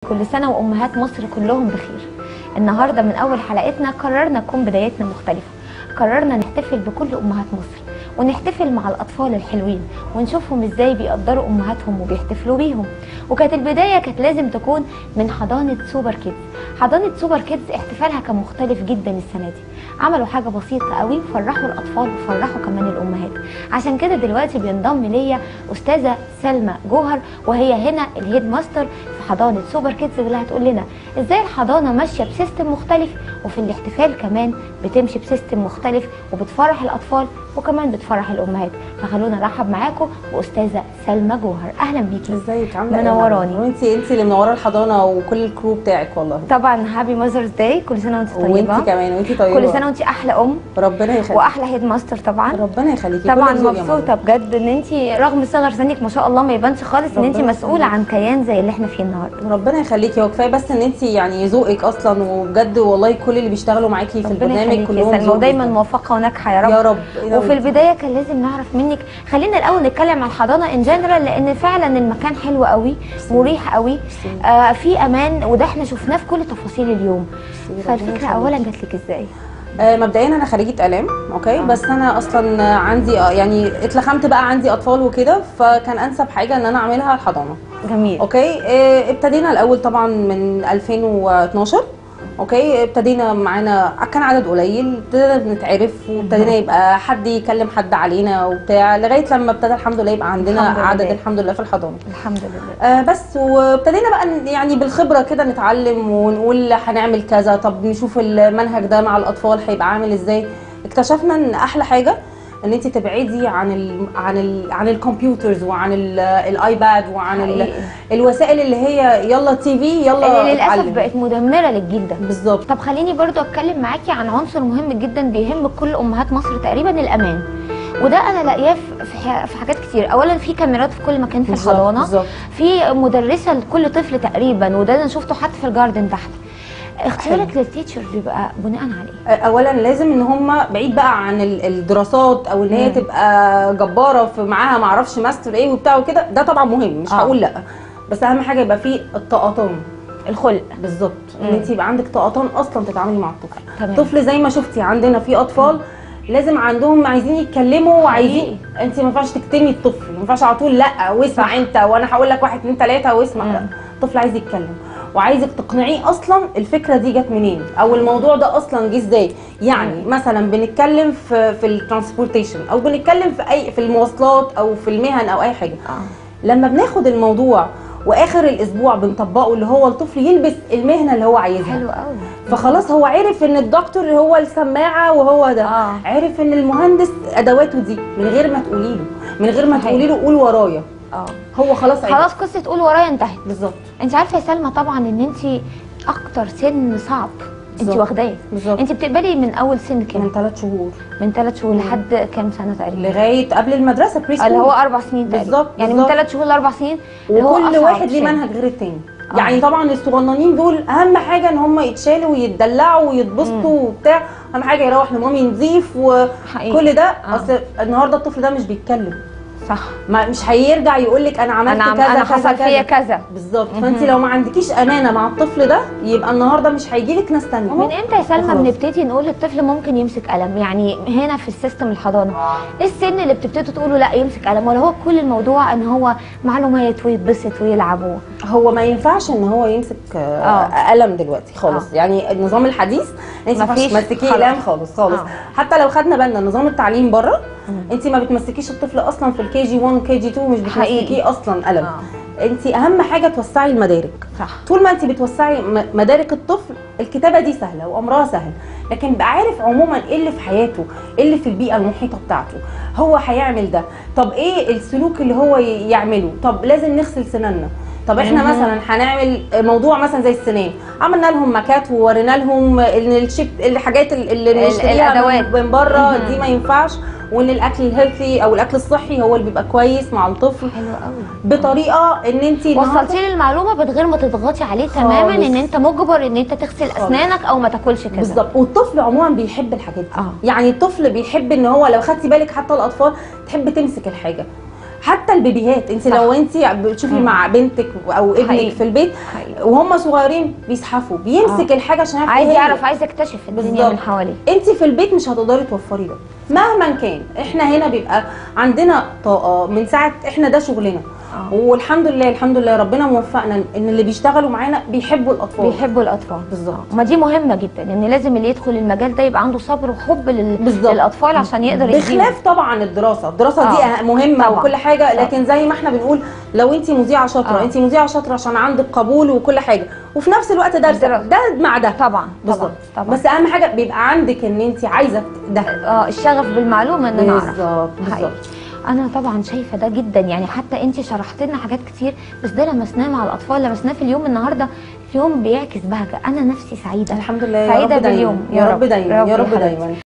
كل سنة وأمهات مصر كلهم بخير النهاردة من أول حلقتنا قررنا تكون بدايتنا مختلفة قررنا نحتفل بكل أمهات مصر ونحتفل مع الأطفال الحلوين ونشوفهم إزاي بيقدروا أمهاتهم وبيحتفلوا بيهم وكانت البداية كانت لازم تكون من حضانة سوبر كيدز حضانة سوبر كيدز احتفالها كان مختلف جدا السنة دي عملوا حاجة بسيطة قوي فرحوا الأطفال وفرحوا كمان الأمهات عشان كده دلوقتي بينضم ليا أستاذة سلمى جوهر وهي هنا الهيد ماستر في حضانة سوبر كيدز واللي هتقول لنا ازاي الحضانة ماشية بسيستم مختلف وفي الاحتفال كمان بتمشي بسيستم مختلف وبتفرح الأطفال وكمان بتفرح الأمهات فخلونا نرحب معاكم بأستاذة سلمى جوهر أهلا بيكي ازيك عامله ايه منوراني. وانت انت اللي منوره الحضانه وكل الكرو بتاعك والله طبعا هابي ماذرز داي كل سنة وانت طيبة وانت كمان وانت طيبه كل سنة وانت أحلى أم ربنا يخليك وأحلى هيد ماستر طبعا ربنا يخليكي طبعا كل ذوق يا ماما. مبسوطه بجد ان انت رغم صغر سنك ما شاء الله ما يبانش خالص ان انت ربنا مسؤوله يخليك. عن كيان زي اللي احنا فيه النهارده ربنا يخليكي هو كفايه بس ان انت يعني ذوقك اصلا وبجد والله كل اللي بيشتغلوا معاكي في ربنا البرنامج يخليكي كلهم يا سلمى ذوق ودايما جداً. موفقه وناجحه يا رب يا رب يا وفي رب. البدايه كان لازم نعرف منك خلينا الاول نتكلم عن الحضانه ان جنرال لان فعلا المكان حلو قوي مريح قوي آه في امان وده احنا شفناه في كل تفاصيل اليوم ربنا فالفكره يخليكي. اولا جات لك ازاي آه، مبدئيا انا خريجه الام اوكي آه. بس انا اصلا عندي آه، يعني اتلخمت بقى عندي اطفال وكده فكان انسب حاجه ان انا اعملها الحضانه جميل اوكي آه، ابتدينا الاول طبعا من 2012 اوكي ابتدينا معانا كان عدد قليل ابتدينا نتعرف وابتدينا يبقى حد يكلم حد علينا وبتاع لغايه لما ابتدى الحمد لله يبقى عندنا الحمد لله. عدد الحمد لله في الحضانه الحمد لله آه بس وابتدينا بقى ن- يعني بالخبره كده نتعلم ونقول هنعمل كذا طب نشوف المنهج ده مع الاطفال هيبقى عامل ازاي اكتشفنا ان احلى حاجه ان انت تبعدي عن ال عن ال عن الكمبيوترز وعن ال- الايباد وعن ال حقيقي. الوسائل اللي هي يلا تي في يلا اللي للاسف اتعلم. بقت مدمره للجيل ده بالظبط طب خليني برضو اتكلم معاكي عن عنصر مهم جدا بيهم كل امهات مصر تقريبا الامان وده انا لاقياه في- في ح- في حاجات كتير اولا في كاميرات في كل مكان في بالظبط، الحضانه بالظبط. في مدرسه لكل طفل تقريبا وده انا شفته حتى في الجاردن تحت اختيارك للتيتشر بيبقى بناء على ايه اولا لازم ان هم بعيد بقى عن ال- الدراسات او ان هي مم. تبقى جباره في معاها ما اعرفش ماستر ايه وبتاع وكده ده طبعا مهم مش آه. هقول لا بس اهم حاجه يبقى فيه الطاقتان الخلق بالظبط ان مم. انت يبقى عندك طاقتان اصلا تتعاملي مع الطفل تمام. طفل زي ما شفتي عندنا في اطفال لازم عندهم عايزين يتكلموا وعايزين انت ما ينفعش تكتمي الطفل ما ينفعش على طول لا واسمع صح. انت وانا هقول لك واحد اتنين تلاته واسمع مم. لا الطفل عايز يتكلم وعايزك تقنعيه اصلا الفكره دي جت منين او الموضوع ده اصلا جه ازاي يعني مثلا بنتكلم في في الترانسبورتيشن او بنتكلم في اي في المواصلات او في المهن او اي حاجه اه لما بناخد الموضوع واخر الاسبوع بنطبقه اللي هو الطفل يلبس المهنه اللي هو عايزها حلو قوي فخلاص هو عرف ان الدكتور هو السماعه وهو ده آه. عرف ان المهندس ادواته دي من غير ما تقولي له من غير ما صحيح. تقولي له قول ورايا اه هو خلاص عرف. خلاص قصه قول ورايا انتهت بالظبط انت عارفه يا سلمى طبعا ان انت اكتر سن صعب انت بالظبط. واخداه بالظبط انت بتقبلي من اول سن كام من ثلاث شهور من ثلاث شهور لحد كام سنه تقريبا لغايه قبل المدرسه بري اللي هو اربع سنين تقريبا بالظبط، يعني من بالظبط. ثلاث شهور لاربع سنين اللي هو وكل أصعب واحد ليه سن. منهج غير التاني آه. يعني طبعا الصغننين دول اهم حاجه ان هم يتشالوا ويتدلعوا ويتبسطوا وبتاع اهم حاجه يروح لمامي نظيف حقيقي. وكل ده آه. اصل النهارده الطفل ده مش بيتكلم صح ما مش هيرجع يقول لك انا عملت انا عم- كذا انا كذا حصل فيا كذا كذا بالظبط فانت لو ما عندكيش امانه مع الطفل ده يبقى النهارده مش هيجي لك ناس تانية من امتى يا سلمى وخلاص. بنبتدي نقول للطفل ممكن يمسك قلم يعني هنا في السيستم الحضانه ايه السن اللي بتبتدوا تقولوا لا يمسك قلم ولا هو كل الموضوع ان هو معلومات ويتبسط ويلعب و- هو ما ينفعش ان هو يمسك آه. آه. قلم دلوقتي خالص آه. يعني النظام الحديث انت ما مفيش ينفعش تمسكيه خلاص. قلم خالص خالص آه. حتى لو خدنا بالنا نظام التعليم بره انت ما بتمسكيش الطفل اصلا في الكي جي 1 كي جي 2 مش حقيقي. بتمسكيه اصلا قلم آه. انت اهم حاجه توسعي المدارك صح طول ما انت بتوسعي م- مدارك الطفل الكتابه دي سهله وامرها سهل لكن بقى عارف عموما ايه اللي في حياته ايه اللي في البيئه المحيطه بتاعته هو هيعمل ده طب ايه السلوك اللي هو ي- يعمله طب لازم نغسل سناننا طب احنا مهم. مثلا هنعمل موضوع مثلا زي السنان عملنا لهم ماكات وورينا لهم ان الشيب الحاجات اللي ال- بنشتريها الأدوات. من- من بره مهم. دي ما ينفعش وان الاكل الهيلثي او الاكل الصحي هو اللي بيبقى كويس مع الطفل حلو قوي بطريقه ان انت وصلتي لي المعلومه من غير ما تضغطي عليه تماما خالص. ان انت مجبر ان انت تغسل اسنانك او ما تاكلش كده بالظبط والطفل عموما بيحب الحاجات دي آه. يعني الطفل بيحب ان هو لو خدتي بالك حتى الاطفال تحب تمسك الحاجه حتى البيبيهات انت صح. لو انت بتشوفي مم. مع بنتك او ابنك حقيقي. في البيت حقيقي. وهم صغيرين بيزحفوا بيمسك آه. الحاجه عشان يعرف عايز إيه هي. يعرف عايز يكتشف الدنيا بالظبط. من حواليه انت في البيت مش هتقدري توفري ده مهما كان احنا هنا بيبقى عندنا طاقه من ساعه احنا ده شغلنا آه. والحمد لله الحمد لله ربنا موفقنا ان اللي بيشتغلوا معانا بيحبوا الاطفال بيحبوا الاطفال بالظبط. ما دي مهمه جدا ان لازم اللي يدخل المجال ده يبقى عنده صبر وحب لل... بالظبط. للاطفال عشان يقدر يديهم بخلاف طبعا الدراسه الدراسه آه. دي أه- مهمه طبعاً. وكل حاجه طبعاً. لكن زي ما احنا بنقول لو انت مذيعه شاطره آه. انت مذيعه شاطره عشان عندك قبول وكل حاجه وفي نفس الوقت درس الدراسة. ده مع ده طبعا بالظبط طبعا طبعا بس اهم حاجه بيبقى عندك ان انت عايزه ده اه الشغف بالمعلومه ان انا اعرف بالظبط حقيقي. بالظبط انا طبعا شايفه ده جدا يعني حتى انت شرحت لنا حاجات كتير بس ده لمسناه مع الاطفال لمسناه في اليوم النهارده في يوم بيعكس بهجه انا نفسي سعيده الحمد لله يا سعيدة رب دايما باليوم. يا يا رب رب. دايما يا رب يا يا رب حبيبتي. دايما